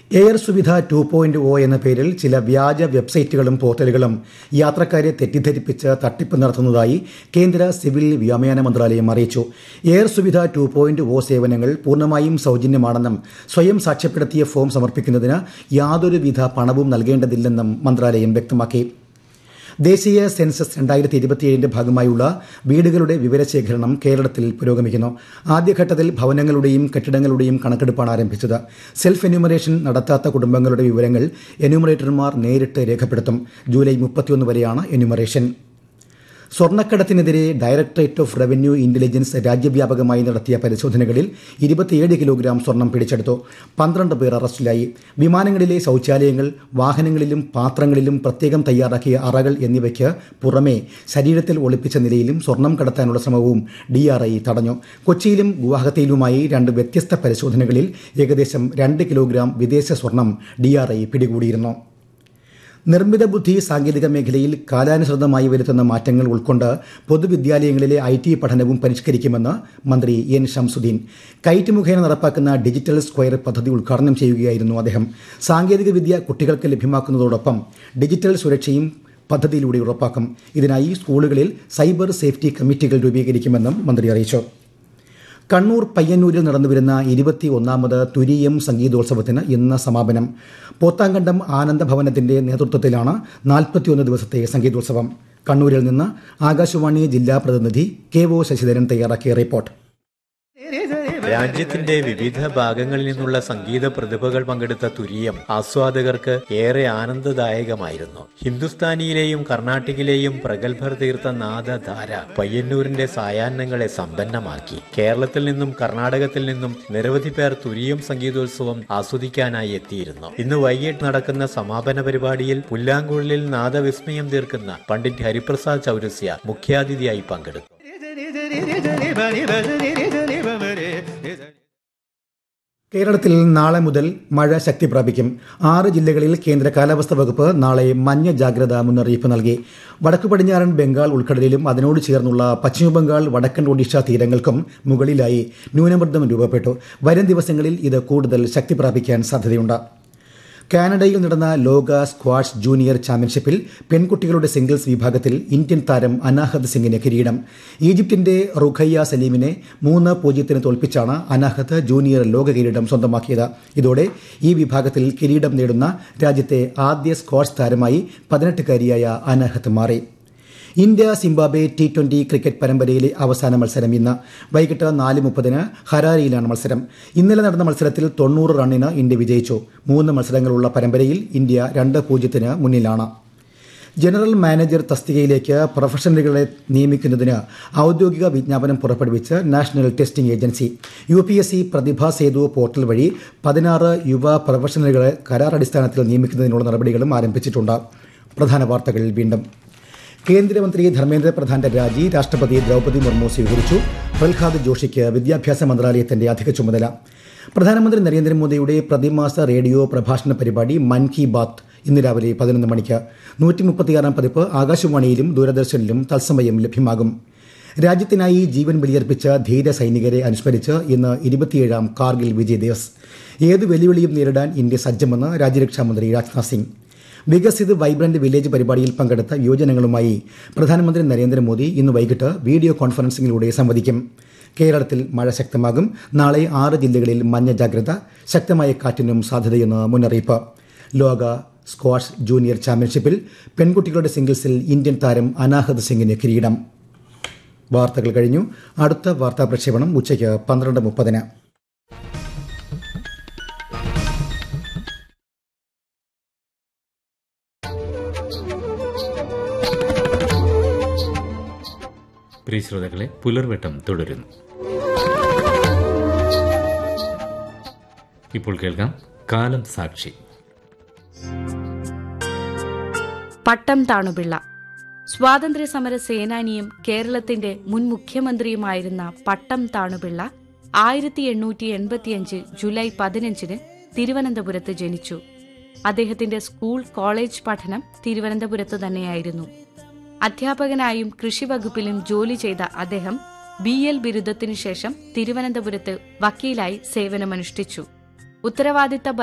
air Suvidha two point O എന്ന പേരിൽ ചില വ്യാജ വെബ്സൈറ്റുകളും പോർട്ടലുകളും യാത്രക്കാരെ തെറ്റിദ്ധരിപ്പിച്ച് തട്ടിപ്പ് നടത്തുന്നതായി കേന്ദ്ര സിവിൽ വ്യോമയാന മന്ത്രാലയം അറിയിച്ചു air Suvidha two point O സേവനങ്ങൾ പൂർണ്ണമായും സൌജന്യമാണെന്നും സ്വയം സാക്ഷ്യപ്പെടുത്തിയ ഫോം സമർപ്പിക്കുന്നതിന് യാതൊരുവിധ പണവും നൽകേണ്ടതില്ലെന്നും മന്ത്രാലയം വ്യക്തമാക്കി ദേശീയ സെൻസസ് രണ്ടായിരത്തി ഇരുപത്തിയേഴിന്റെ ഭാഗമായുള്ള വീടുകളുടെ വിവരശേഖരണം കേരളത്തിൽ പുരോഗമിക്കുന്നു ആദ്യഘട്ടത്തിൽ ഭവനങ്ങളുടെയും കെട്ടിടങ്ങളുടെയും കണക്കെടുപ്പാണ് ആരംഭിച്ചത് സെൽഫ് എന്യൂമറേഷൻ നടത്താത്ത കുടുംബങ്ങളുടെ വിവരങ്ങൾ എന്യൂമറേറ്റർമാർ നേരിട്ട് രേഖപ്പെടുത്തും ജൂലൈ മുപ്പത്തിയൊന്ന് വരെയാണ് എന്യൂമറേഷൻ സ്വർണ്ണക്കടത്തിനെതിരെ ഡയറക്ടറേറ്റ് ഓഫ് റവന്യൂ ഇന്റലിജൻസ് രാജ്യവ്യാപകമായി നടത്തിയ പരിശോധനകളിൽ ഇരുപത്തിയേഴ് കിലോഗ്രാം സ്വർണം പിടിച്ചെടുത്തു പന്ത്രണ്ട് പേർ അറസ്റ്റിലായി വിമാനങ്ങളിലെ ശൌചാലയങ്ങൾ വാഹനങ്ങളിലും പാത്രങ്ങളിലും പ്രത്യേകം തയ്യാറാക്കിയ അറകൾ എന്നിവയ്ക്ക് പുറമെ ശരീരത്തിൽ ഒളിപ്പിച്ച നിലയിലും സ്വർണം കടത്താനുള്ള ശ്രമവും ഡിആർഐ തടഞ്ഞു കൊച്ചിയിലും ഗുവാഹത്തിയിലുമായി രണ്ട് വ്യത്യസ്ത പരിശോധനകളിൽ ഏകദേശം രണ്ട് കിലോഗ്രാം വിദേശ സ്വർണം ഡിആർഐ പിടികൂടിയിരുന്നു നിർമ്മിത ബുദ്ധി സാങ്കേതിക മേഖലയിൽ കാലാനുസൃതമായി വരുത്തുന്ന മാറ്റങ്ങൾ ഉൾക്കൊണ്ട് പൊതുവിദ്യാലയങ്ങളിലെ ഐ ടി പഠനവും പരിഷ്കരിക്കുമെന്ന് മന്ത്രി എൻ ഷംസുദ്ദീൻ കൈറ്റ് മുഖേന നടപ്പാക്കുന്ന ഡിജിറ്റൽ സ്ക്വയർ പദ്ധതി ഉദ്ഘാടനം ചെയ്യുകയായിരുന്നു അദ്ദേഹം സാങ്കേതികവിദ്യ കുട്ടികൾക്ക് ലഭ്യമാക്കുന്നതോടൊപ്പം ഡിജിറ്റൽ സുരക്ഷയും പദ്ധതിയിലൂടെ ഉറപ്പാക്കും ഇതിനായി സ്കൂളുകളിൽ സൈബർ സേഫ്റ്റി കമ്മിറ്റികൾ രൂപീകരിക്കുമെന്നും മന്ത്രി അറിയിച്ചു കണ്ണൂർ പയ്യന്നൂരിൽ നടന്നുവരുന്ന ഇരുപത്തി ഒന്നാമത് തുരീയം സംഗീതോത്സവത്തിന് ഇന്ന് സമാപനം പോത്താങ്കണ്ടം ആനന്ദഭവനത്തിന്റെ നേതൃത്വത്തിലാണ് നാൽപ്പത്തിയൊന്ന് ദിവസത്തെ സംഗീതോത്സവം കണ്ണൂരിൽ നിന്ന് ആകാശവാണി ജില്ലാ പ്രതിനിധി കെ ഒ ശശിധരൻ തയ്യാറാക്കിയ റിപ്പോർട്ട് രാജ്യത്തിന്റെ വിവിധ ഭാഗങ്ങളിൽ നിന്നുള്ള സംഗീത പ്രതിഭകൾ പങ്കെടുത്ത തുരീയം ആസ്വാദകർക്ക് ഏറെ ആനന്ദദായകമായിരുന്നു ഹിന്ദുസ്ഥാനിയിലെയും കർണാട്ടിക്കിലെയും പ്രഗത്ഭർ തീർത്ത നാദധാര പയ്യന്നൂരിന്റെ സായാഹ്നങ്ങളെ സമ്പന്നമാക്കി കേരളത്തിൽ നിന്നും കർണാടകത്തിൽ നിന്നും നിരവധി പേർ തുരീയം സംഗീതോത്സവം ആസ്വദിക്കാനായി എത്തിയിരുന്നു ഇന്ന് വൈകിട്ട് നടക്കുന്ന സമാപന പരിപാടിയിൽ പുല്ലാങ്കുഴലിൽ നാദവിസ്മയം തീർക്കുന്ന പണ്ഡിറ്റ് ഹരിപ്രസാദ് ചൗരസ്യ മുഖ്യാതിഥിയായി പങ്കെടുത്തു കേരളത്തിൽ നാളെ മുതൽ മഴ ശക്തി പ്രാപിക്കും ആറ് ജില്ലകളിൽ കേന്ദ്ര കാലാവസ്ഥാ വകുപ്പ് നാളെ മഞ്ഞ ജാഗ്രതാ മുന്നറിയിപ്പ് നൽകി വടക്കു പടിഞ്ഞാറൻ ബംഗാൾ ഉൾക്കടലിലും അതിനോട് ചേർന്നുള്ള പശ്ചിമബംഗാൾ വടക്കൻ ഒഡീഷ തീരങ്ങൾക്കും മുകളിലായി ന്യൂനമർദ്ദം രൂപപ്പെട്ടു വരും ദിവസങ്ങളിൽ ഇത് കൂടുതൽ ശക്തി പ്രാപിക്കാൻ സാധ്യതയുണ്ട് കാനഡയിൽ നടന്ന ലോക സ്ക്വാഷ് ജൂനിയർ ചാമ്പ്യൻഷിപ്പിൽ പെൺകുട്ടികളുടെ സിംഗിൾസ് വിഭാഗത്തിൽ ഇന്ത്യൻ താരം അനാഹത് സിംഗിന് കിരീടം ഈജിപ്തിന്റെ റുഖയ്യ സലീമിനെ മൂന്ന് പൂജ്യത്തിന് തോൽപ്പിച്ചാണ് അനാഹത്ത് ജൂനിയർ ലോക കിരീടം സ്വന്തമാക്കിയത് ഇതോടെ ഈ വിഭാഗത്തിൽ കിരീടം നേടുന്ന രാജ്യത്തെ ആദ്യ സ്ക്വാഷ് താരമായി പതിനെട്ടുകാരിയായ അനാഹത്ത് മാറി India Zimbabwe T twenty cricket പരമ്പരയിലെ അവസാന മത്സരം ഇന്ന് വൈകിട്ട് നാല് മുപ്പതിന് ഹരാരിയിലാണ് മത്സരം ഇന്നലെ നടന്ന മത്സരത്തിൽ തൊണ്ണൂറ് റണ്ണിന് ഇന്ത്യ വിജയിച്ചു മൂന്ന് മത്സരങ്ങളുള്ള പരമ്പരയിൽ ഇന്ത്യ രണ്ട് പൂജ്യത്തിന് മുന്നിലാണ് ജനറൽ മാനേജർ തസ്തികയിലേക്ക് പ്രൊഫഷണലുകളെ നിയമിക്കുന്നതിന് ഔദ്യോഗിക വിജ്ഞാപനം പുറപ്പെടുവിച്ച് national testing agency U P S C Pratibha Setu portal വഴി പതിനാറ് യുവ പ്രൊഫഷണലുകളെ കരാർ അടിസ്ഥാനത്തിൽ നിയമിക്കുന്നതിനുള്ള നടപടികളും ആരംഭിച്ചിട്ടുണ്ട് പ്രധാന വാർത്തകൾ വീണ്ടും കേന്ദ്രമന്ത്രി ധർമ്മേന്ദ്ര പ്രധാന്റെ രാജി രാഷ്ട്രപതി ദ്രൗപദി മുർമു സ്വീകരിച്ചു പ്രഹ്ലാദ് ജോഷിക്ക് വിദ്യാഭ്യാസ മന്ത്രാലയത്തിന്റെ അധിക ചുമതല പ്രധാനമന്ത്രി നരേന്ദ്രമോദിയുടെ പ്രതിമാസ റേഡിയോ പ്രഭാഷണ പരിപാടി മൻ കി ബാത്ത് ഇന്ന് രാവിലെ പതിനൊന്ന് മണിക്ക് നൂറ്റി മുപ്പത്തിയാറാം പതിപ്പ് ആകാശവാണിയിലും ദൂരദർശനിലും തത്സമയം ലഭ്യമാകും രാജ്യത്തിനായി ജീവൻ ബലിയർപ്പിച്ച ധീര സൈനികരെ അനുസ്മരിച്ച് ഇന്ന് ഇരുപത്തിയേഴാം കാർഗിൽ വിജയ് ദിവസ് ഏത് വെല്ലുവിളിയും നേരിടാൻ ഇന്ത്യ സജ്ജമെന്ന് രാജ്യരക്ഷാമന്ത്രി രാജ്നാഥ് സിംഗ് വികസിത് വൈബ്രന്റ് വില്ലേജ് പരിപാടിയിൽ പങ്കെടുത്ത യുവജനങ്ങളുമായി പ്രധാനമന്ത്രി നരേന്ദ്രമോദി ഇന്ന് വൈകിട്ട് വീഡിയോ കോൺഫറൻസിംഗിലൂടെ സംവദിക്കും കേരളത്തിൽ മഴ ശക്തമാകും നാളെ ആറ് ജില്ലകളിൽ മഞ്ഞ ജാഗ്രത ശക്തമായ കാറ്റിനും സാധ്യതയെന്ന് മുന്നറിയിപ്പ് ലോക സ്ക്വാഷ് ജൂനിയർ ചാമ്പ്യൻഷിപ്പിൽ പെൺകുട്ടികളുടെ സിംഗിൾസിൽ ഇന്ത്യൻ താരം അനാഹത് സിംഗിന് കിരീടം വാർത്തകൾ കഴിഞ്ഞു അടുത്ത വാർത്താ പ്രക്ഷേപണം ഉച്ചയ്ക്ക് പന്ത്രണ്ട് മുപ്പതിന് പ്രിയ ശ്രോതാക്കളെ പുലർവട്ടം തുടരുന്നു ഇപ്പോൾ കേൾക്കാം കാലം സാക്ഷി പട്ടം താണുപിള്ള സ്വാതന്ത്ര്യ സമര സേനാനിയും കേരളത്തിന്റെ മുൻ മുഖ്യമന്ത്രിയുമായിരുന്ന പട്ടം താണുപിള്ള ആയിരത്തി എണ്ണൂറ്റി എൺപത്തിയഞ്ച് ജൂലൈ പതിനഞ്ചിന് തിരുവനന്തപുരത്ത് ജനിച്ചു അദ്ദേഹത്തിന്റെ സ്കൂൾ കോളേജ് പഠനം തിരുവനന്തപുരത്ത് തന്നെയായിരുന്നു അധ്യാപകനായും കൃഷിവകുപ്പിലും ജോലി ചെയ്ത അദ്ദേഹം ബി എൽ ബിരുദത്തിനു ശേഷം തിരുവനന്തപുരത്ത് വക്കീലായി സേവനമനുഷ്ഠിച്ചു ഉത്തരവാദിത്ത